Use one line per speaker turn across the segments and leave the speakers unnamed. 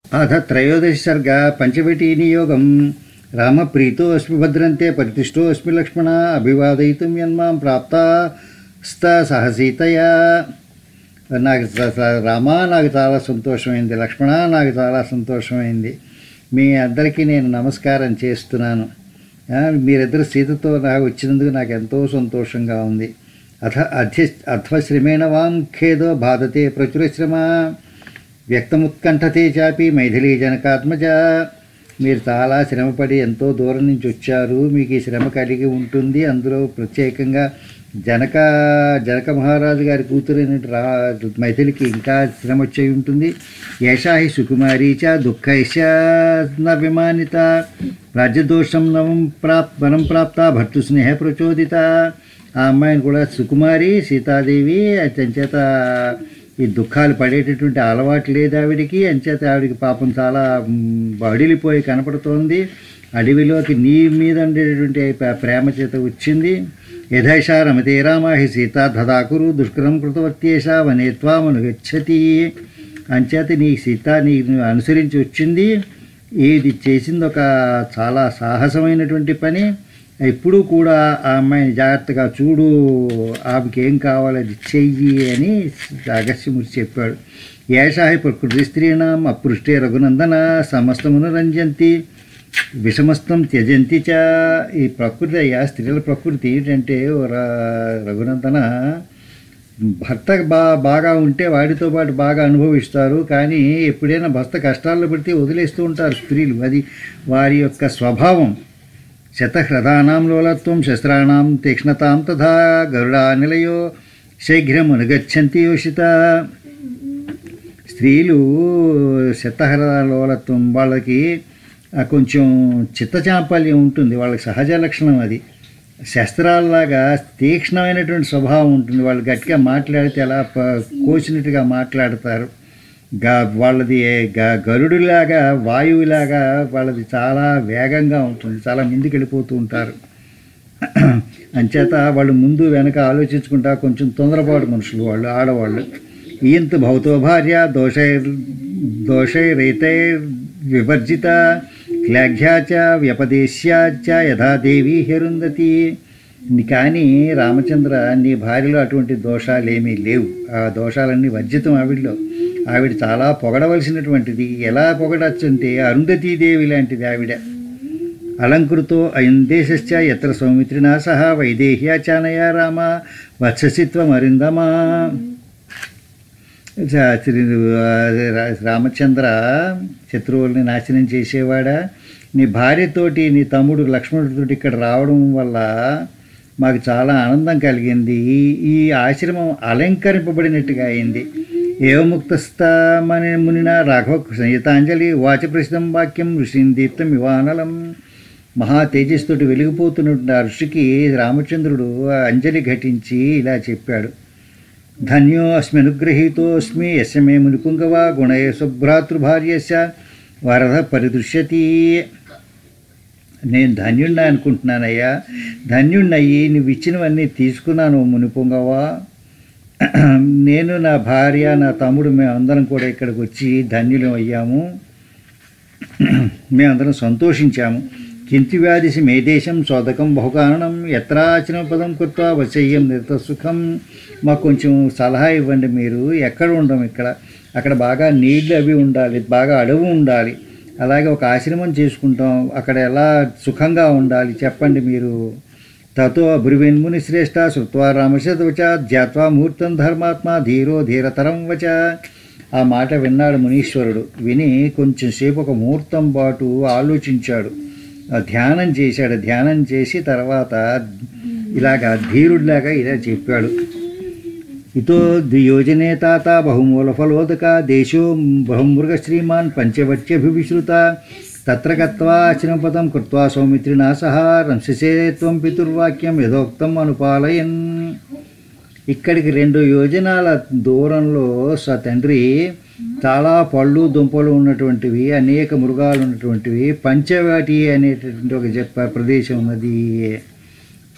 అథ త్రయోదశ సర్గ పంచవటీ నియోగం రామప్రీతో అస్మి భద్రంతే పరితిష్టో అస్మి లక్ష్మణ అభివాదయితుం యన్మాం ప్రాప్తాస్త సహసీతయా నాకు స- స- రామా నాకు చాలా సంతోషమైంది లక్ష్మణ నాకు చాలా సంతోషమైంది మీ అందరికీ నేను నమస్కారం చేస్తున్నాను ఆ, మీరిద్దరు సీతతో నాకు వచ్చినందుకు నాకు ఎంతో సంతోషంగా ఉంది అథ అధ్య అధ్వశ్రమేణ వాం ఖేదో బాధతే ప్రచురశ్రమ వ్యక్తముత్కంఠతే చాపి మైథిలీ జనకాత్మజ మీరు చాలా శ్రమపడి ఎంతో దూరం నుంచి వచ్చారు మీకు ఈ శ్రమ కలిగి ఉంటుంది అందులో ప్రత్యేకంగా జనక జనక మహారాజు గారి కూతురైన రా మైథిలికి ఇంకా శ్రమ వచ్చి ఉంటుంది ఏషా హి సుకుమారీ చ దుఃఖైష న విమానిత రాజ్యదోషం నవం ప్రాప్ వనం ప్రాప్త భర్తృ స్నేహ ప్రచోదిత ఆ అమ్మాయిని కూడా సుకుమారి సీతాదేవి అంచేత ఈ దుఃఖాలు పడేటటువంటి అలవాటు లేదు ఆవిడికి అంచేత ఆవిడికి పాపం చాలా మ్, బడిలిపోయి కనపడుతోంది అడవిలోకి నీ మీద ఉండేటటువంటి ప్ర- ప్రేమ చేత వచ్చింది యథైషా రమతే రామాహి సీత దదాకురు దుష్కరం కృతవత్యేష వనేత్వామను గచ్చతి అంచేత నీ సీత నీ అనుసరించి వచ్చింది ఇది చేసింది ఒక చాలా సాహసమైనటువంటి పని ఎప్పుడూ కూడా ఆ అమ్మాయిని జాగ్రత్తగా చూడు ఆమెకి ఏం కావాలో అది చెయ్యి అని అగస్యమూర్తి చెప్పాడు ఏషాహి ప్రకృతి స్త్రీణం అపృష్టే రఘునందన సమస్తమును రంజంతి విషమస్తం త్యజంతి చ ఈ ప్రకృతి అయ్యా స్త్రీల ప్రకృతి ఏంటంటే ఓ ర- రఘునందన భర్త బా బాగా ఉంటే వాడితో పాటు బాగా అనుభవిస్తారు కానీ ఎప్పుడైనా భర్త కష్టాల్లో పడితే వదిలేస్తూ ఉంటారు స్త్రీలు అది వారి యొక్క స్వభావం శతహృదానాం లోలత్వం శస్త్రాణం తీక్ష్ణతాం తథా గరుడా నిలయో శీఘ్రం అనుగచ్చంతి యోషిత స్త్రీలు శతహర లోలత్వం వాళ్ళకి ఆ కొంచెం చిత్తచాంపల్యం ఉంటుంది వాళ్ళకి సహజ లక్షణం అది శస్త్రాల్లాగా తీక్ష్ణమైనటువంటి స్వభావం ఉంటుంది వాళ్ళు గట్టిగా మాట్లాడితే అలా ప- కోసినట్టుగా మాట్లాడతారు గా వాళ్ళది గ గరుడులాగా వాయువులాగా వాళ్ళది చాలా వేగంగా ఉంటుంది చాలా ముందుకు వెళ్ళిపోతూ ఉంటారు అంచేత వాళ్ళు ముందు వెనక ఆలోచించుకుంటా కొంచెం తొందరపాటు మనుషులు వాళ్ళు ఆడవాళ్ళు ఈయంత భవతో భార్య దోషై దోషైరైతే వివర్జిత క్లాఘ్యాచ వ్యపదేశ్యాచ యథా దేవి హెరుందతి ని- కానీ రామచంద్ర నీ భార్యలో అటువంటి దోషాలేమీ లేవు ఆ దోషాలన్నీ వర్జితం ఆవిడలో ఆవిడ చాలా పొగడవలసినటువంటిది ఎలా పొగడచ్చంటే అరుంధతీదేవి లాంటిది ఆవిడ అలంకృతో అయం దేశశ్చ ఎత్ర సౌమిత్రినా సహ వైదేహ్యా చానయ రామ వత్ససిత్వం అరిందమా చ- శ్రీ రా- రామచంద్ర శత్రువుల్ని నాశనం చేసేవాడా నీ భార్యతోటి నీ తమ్ముడు లక్ష్మణుడితోటి ఇక్కడ రావడం వల్ల మాకు చాలా ఆనందం కలిగింది ఈ ఈ ఆశ్రమం అలంకరింపబడినట్టుగా అయింది ఏవముక్తస్థమని మునిన రాఘవ సంహితాంజలి వాచ ప్రసిద్ధం వాక్యం ఋషిని దీప్తం ఇవానలం మహా తేజస్సుతోటి వెలిగిపోతున్నటువంటి ఆ ఋషికి రామచంద్రుడు ఆ అంజలి ఘటించి ఇలా చెప్పాడు ధన్యో అస్మ్యనుగ్రహీతోస్మి యస్య మే మునిపుంగవ గుణయ సుభ్రాతృభార్యస్య వరద పరిదృశ్యతి నేను ధన్యుణ్ణి అనుకుంటున్నానయ్యా ధన్యుణ్ణయ్యి నువ్వు ఇచ్చినవన్నీ తీసుకున్నాను మునిపుంగవా నేను నా భార్య నా తమ్ముడు మేమందరం కూడా ఇక్కడికి వచ్చి ధన్యులం అయ్యాము మేమందరం సంతోషించాము కింతి వ్యాధిసి మే దేశం సోదకం బహుకారణం ఎత్రాచన పదం కృత్వా వశయ్యం నిరత సుఖం మాకు కొంచెం సలహా ఇవ్వండి మీరు ఎక్కడ ఉండం ఇక్కడ అక్కడ బాగా నీళ్ళు అవి ఉండాలి బాగా అడవు ఉండాలి అలాగే ఒక ఆశ్రమం చేసుకుంటాం అక్కడ ఎలా సుఖంగా ఉండాలి చెప్పండి మీరు తతో బ్రువేన్ముని శ్రేష్ట శృత్వా రామశతవచ ధ్యాత్వా ముహూర్తం ధర్మాత్మ ధీరో ధీరతరం వచ ఆ మాట విన్నాడు మునీశ్వరుడు విని కొంచెం సేపు ఒక ముహూర్తం పాటు ఆలోచించాడు ఆ ధ్యానం చేశాడు ధ్యానం చేసి తర్వాత ఇలాగా ధీరుడిలాగా ఇలా చెప్పాడు ఇతో ద్వియోజనే తాత బహుమూల ఫలోదక దేశో బహుమృగ శ్రీమాన్ పంచవత్యభివిశ్రుత తత్ర గత్వా అచనపదం కృత్వా సౌమిత్రినా సహా రంశసే త్వం పితుర్వాక్యం యథోక్తం అనుపాలయన్ ఇక్కడికి రెండు యోజనాల దూరంలో స తండ్రి చాలా పళ్ళు దుంపలు ఉన్నటువంటివి అనేక మృగాలు ఉన్నటువంటివి పంచవాటి అనేటటువంటి ఒక జ- ప్రదేశం ఉన్నది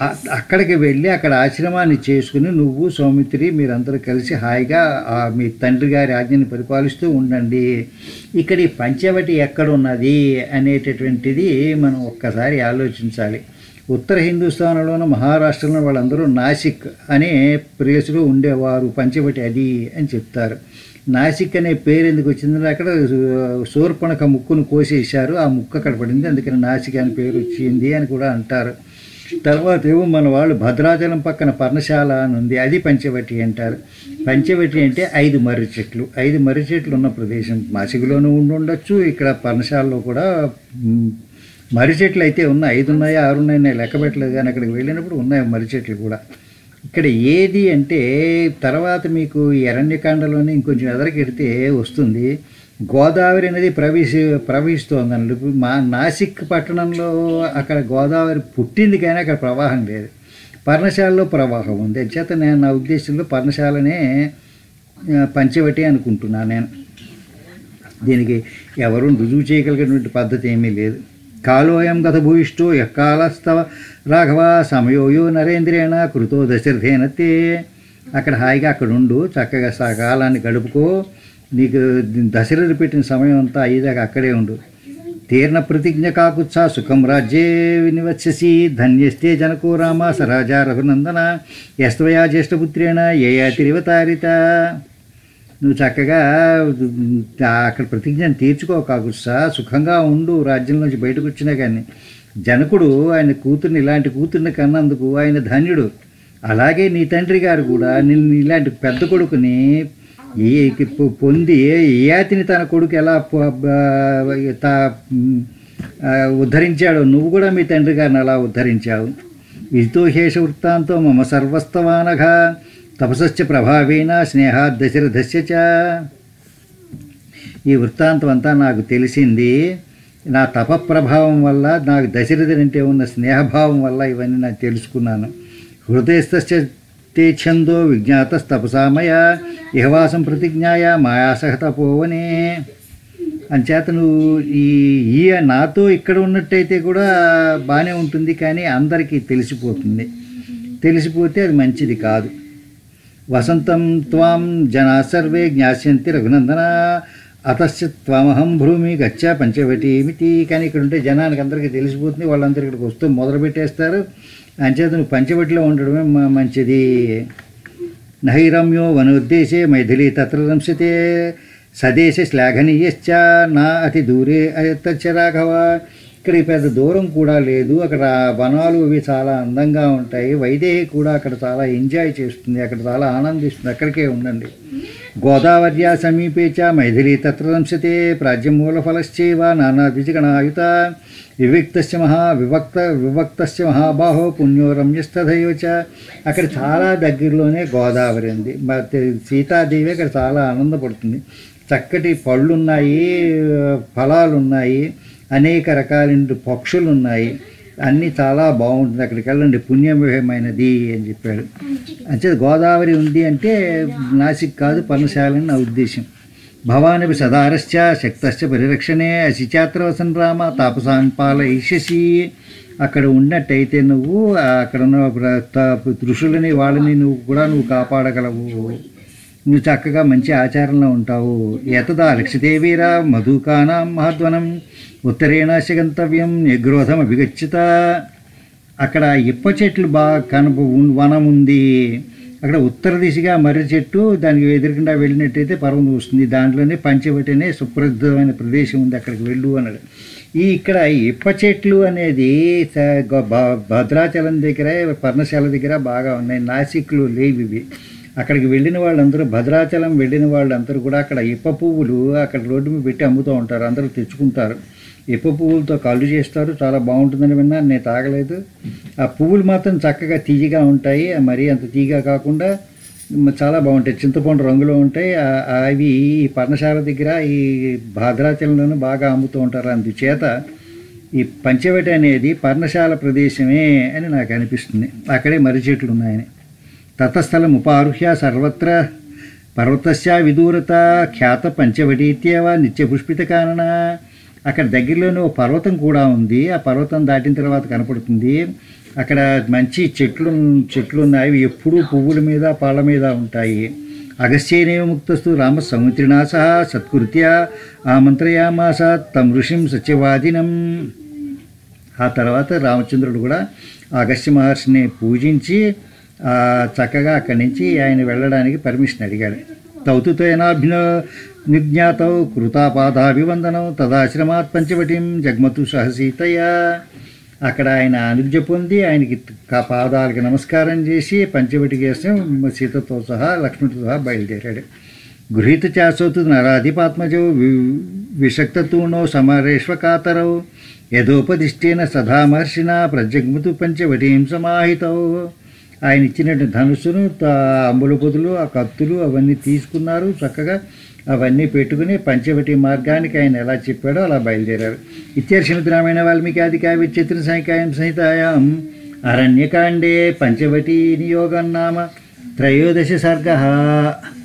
అ- అక్కడికి వెళ్ళి అక్కడ ఆశ్రమాన్ని చేసుకుని నువ్వు సౌమిత్రి మీరందరూ కలిసి హాయిగా ఆ మీ తండ్రి గారి ఆజ్ఞని పరిపాలిస్తూ ఉండండి ఇక్కడ ఈ పంచవటి ఎక్కడ ఉన్నది అనేటటువంటిది మనం ఒక్కసారి ఆలోచించాలి ఉత్తర హిందుస్థాన్లోని మహారాష్ట్రలో వాళ్ళందరూ నాసిక్ అనే ప్లేస్లో ఉండేవారు పంచవటి అది అని చెప్తారు నాసిక్ అనే పేరు ఎందుకు వచ్చిందంటే అక్కడ శూర్పణక ముక్కును కోసేశారు ఆ ముక్కు అక్కడ పడింది అందుకని నాసిక్ అనే పేరు వచ్చింది అని కూడా అంటారు తర్వాత ఏమో మన వాళ్ళు భద్రాచలం పక్కన పర్ణశాల అని ఉంది అది పంచవటి అంటారు పంచవటి అంటే ఐదు మర్రి చెట్లు ఐదు మర్రి చెట్లు ఉన్న ప్రదేశం మాసిగులోనూ ఉండి ఉండొచ్చు ఇక్కడ పర్ణశాలలో కూడా మ్, మర్రి చెట్లు అయితే ఉన్నాయి ఐదు ఉన్నాయా ఆరు ఉన్నాయా నేను లెక్క పెట్టలేదు కానీ అక్కడికి వెళ్ళినప్పుడు ఉన్నాయి మర్రి చెట్లు కూడా ఇక్కడ ఏది అంటే తర్వాత మీకు ఈ అరణ్యకాండలోనే ఇంకొంచెం ఎదరికెడితే వస్తుంది గోదావరి అనేది ప్రవేశ ప్రవహిస్తోంది అన్నట్టు ఇప్పుడు మా నాసిక్ పట్టణంలో అక్కడ గోదావరి పుట్టింది కానీ అక్కడ ప్రవాహం లేదు పర్ణశాలలో ప్రవాహం ఉంది చేత నేను నా ఉద్దేశంలో పర్ణశాలనే ఆ, పంచవటి అనుకుంటున్నాను నేను దీనికి ఎవరు రుజువు చేయగలిగినటువంటి పద్ధతి ఏమీ లేదు కాలోయం గత భూయిష్టో ఎక్కాలస్తవ రాఘవ సమయోయో నరేంద్రేణ కృతో దశరథేన తే అక్కడ హాయిగా అక్కడ ఉండు చక్కగా సకాలాన్ని గడుపుకో నీకు దశరథుడు పెట్టిన సమయం అంతా అయ్యేదాకా అక్కడే ఉండు తీర్ణ ప్రతిజ్ఞ కాకుత్సా సుఖం రాజ్యే వినివత్ససి ధన్యస్తే జనకో రామ సరాజా రఘునందన యస్త్వయా జ్యేష్ఠపుత్రేణ యయాతిరివతారిత నువ్వు చక్కగా ఉమ్, అక్కడ ప్రతిజ్ఞను తీర్చుకో కాకుత్సా సుఖంగా ఉండు రాజ్యం నుంచి బయటకు వచ్చినా కానీ జనకుడు ఆయన కూతుర్ని ఇలాంటి కూతుర్ని కన్నందుకు ఆయన ధన్యుడు అలాగే నీ తండ్రి గారు కూడా నిన్ను ఇలాంటి పెద్ద కొడుకుని ఏ పొ- పొంది ఏయాతిని తన కొడుకు ఎలా పొ- బ- తా- ఉమ్, ఆ, ఉద్ధరించాడో నువ్వు కూడా మీ తండ్రి గారిని అలా ఉద్ధరించావు విజితో హేష వృత్తాంతో మమ సర్వస్తవానఘ తపసశ్చ ప్రభావేన స్నేహాద్ దశరథస్య చ ఈ వృత్తాంతం అంతా నాకు తెలిసింది నా తప ప్రభావం వల్ల నాకు దశరథుడు అంటే ఉన్న స్నేహభావం వల్ల ఇవన్నీ నాకు తెలుసుకున్నాను హృదయస్థ తే ఛందో విజ్ఞాతస్తపసామయ ఇహవాసం ప్రతిజ్ఞాయ మాయాసహ తపోవనే అంచేత నువ్వు ఈ ఈ నాతో ఇక్కడ ఉన్నట్టయితే కూడా బాగానే ఉంటుంది కానీ అందరికీ తెలిసిపోతుంది తెలిసిపోతే అది మంచిది కాదు వసంతం త్వాం జనా సర్వే జ్ఞాస్యంతి రఘునందన అతశ్చ త్వమహం భూమి గచ్చ పంచవటీమితి కానీ ఇక్కడ ఉంటే జనానికి అందరికీ తెలిసిపోతుంది వాళ్ళందరూ ఇక్కడికి వస్తూ మొదలు పెట్టేస్తారు అంచేత నువ్వు పంచవటిలో ఉండడమే మ- మంచిది నైరమ్యో వనోద్దేశే మైథిలి తత్ర రంశతే సదేశ శ్లాఘనీయశ్చ నా అతి దూరే తచ్చ రాఘవ ఇక్కడ ఈ పెద్ద దూరం కూడా లేదు అక్కడ వనాలు ఇవి చాలా అందంగా ఉంటాయి వైదేహి కూడా అక్కడ చాలా ఎంజాయ్ చేస్తుంది అక్కడ చాలా ఆనందిస్తుంది అక్కడికే ఉండండి గోదావర్యా సమీపే చ మైథిలి తత్ర దంశతే ప్రాజ్యమూలఫలశ్చైవ నానాద్విజగణాయుత వివిక్తస్య మహా వివక్త వివక్తస్య మహాబాహో పుణ్యో రమ్యస్తథైవ చ అక్కడ చాలా దగ్గరలోనే గోదావరి ఉంది మరి సీతాదేవి అక్కడ చాలా ఆనందపడుతుంది చక్కటి పళ్ళు ఉన్నాయి ఫలాలు ఉన్నాయి అనేక రకాలైన పక్షులు ఉన్నాయి అన్నీ చాలా బాగుంటుంది అక్కడికి వెళ్ళండి పుణ్యమయమైనది అని చెప్పాడు అంటే గోదావరి ఉంది అంటే నాసిక్ కాదు పర్ణశాలని నా ఉద్దేశం భవానపి సదారశ్చ శక్తశ్చ పరిరక్షణే అశిచాత్రవసన్ రామ తాపసాన్ పాలయిష్యసి అక్కడ ఉన్నట్టయితే నువ్వు అక్కడ ఉన్న ప్ర- త- ఋషులని వాళ్ళని నువ్వు కూడా నువ్వు కాపాడగలవు నువ్వు చక్కగా మంచి ఆచారంలో ఉంటావు ఎతదా రక్షితే వీర మధుకానాం మహద్వనం ఉత్తరేణాశ గంతవ్యం నిగ్రోధం అభిగచ్చిత అక్కడ ఇప్ప చెట్లు బాగా కనప ఉన్- వనం ఉంది అక్కడ ఉత్తర దిశగా మర్రి చెట్టు దానికి ఎదురుకుండా వెళ్ళినట్టయితే పర్వం వస్తుంది దాంట్లోనే పంచవటి అనే సుప్రసిద్ధమైన ప్రదేశం ఉంది అక్కడికి వెళ్ళు అన్నాడు ఈ ఇక్కడ ఇప్ప చెట్లు అనేది స- గ- భ- భద్రాచలం దగ్గర పర్ణశాల దగ్గర బాగా ఉన్నాయి నాసిక్లు లేవు ఇవి అక్కడికి వెళ్ళిన వాళ్ళందరూ భద్రాచలం వెళ్ళిన వాళ్ళందరూ కూడా అక్కడ ఇప్ప పువ్వులు అక్కడ రోడ్డు మీద పెట్టి అమ్ముతూ ఉంటారు అందరూ తెచ్చుకుంటారు ఇప్ప పువ్వులతో కళ్ళు చేస్తారు చాలా బాగుంటుందని విన్నాను నేను తాగలేదు ఆ పువ్వులు మాత్రం చక్కగా తీయగా ఉంటాయి మరీ అంత తీయగా కాకుండా మ- చాలా బాగుంటాయి చింతపండు రంగులో ఉంటాయి ఆ- ఆ- అవి ఈ పర్ణశాల దగ్గర ఈ భద్రాచలంలోనూ బాగా అమ్ముతూ ఉంటారు అందుచేత ఈ పంచవటి అనేది పర్ణశాల ప్రదేశమే అని నాకు అనిపిస్తుంది అక్కడే మర్రి చెట్లు ఉన్నాయని తతస్థలం ఉపారుహ్య సర్వత్ర పర్వతస్య విదూరత ఖ్యాత పంచవటీత్యవ నిత్యపుష్పిత కారణ అక్కడ దగ్గరలోనే ఓ పర్వతం కూడా ఉంది ఆ పర్వతం దాటిన తర్వాత కనపడుతుంది అక్కడ మంచి చెట్లు చెట్లు ఉన్నాయి అవి ఎప్పుడూ పువ్వుల మీద పాళ్ళ మీద ఉంటాయి అగస్త్యేనేవ ముక్తస్తు రామ సముద్రినా సహా సత్కృత్య ఆమంత్రయామాస తం ఋషిం సత్యవాదినం ఆ తర్వాత రామచంద్రుడు కూడా ఆ అగస్త్య మహర్షిని పూజించి ఆ, చక్కగా అక్కడి నుంచి ఆయన వెళ్ళడానికి పర్మిషన్ అడిగాడు తౌతుతేనాభిన నిజ్ఞాతౌ కృతాపాదాభివందనం తదాశ్రమాత్ పంచవటిం జగ్మతు సహసీతయ అక్కడ ఆయన అనుజ్ఞ పొంది ఆయనకి క- పాదాలకు నమస్కారం చేసి పంచవటి కేసం సీతతో సహా లక్ష్మణుడితో సహా బయలుదేరాడు గృహీత చాసోతు నరాధిపాత్మజౌ వి విషక్తతూణో సమరేష్వకాతరౌ యథోపదిష్టేన సదా మహర్షిన ప్రజగ్మతు పంచవటీం సమాహితౌ ఆయన ఇచ్చినట్టు ధనుసును తా- అంబుల పొదులు ఆ కత్తులు అవన్నీ తీసుకున్నారు చక్కగా అవన్నీ పెట్టుకుని పంచవటి మార్గానికి ఆయన ఎలా చెప్పాడో అలా బయలుదేరారు ఇత్యర్షమితి రామాయణ వాల్మీకి ఆది కావ్య చిత్ర సాంఖ్యాయం సంహితాయాం అరణ్యకాండే పంచవటీ నియోగం నామ త్రయోదశ సర్గ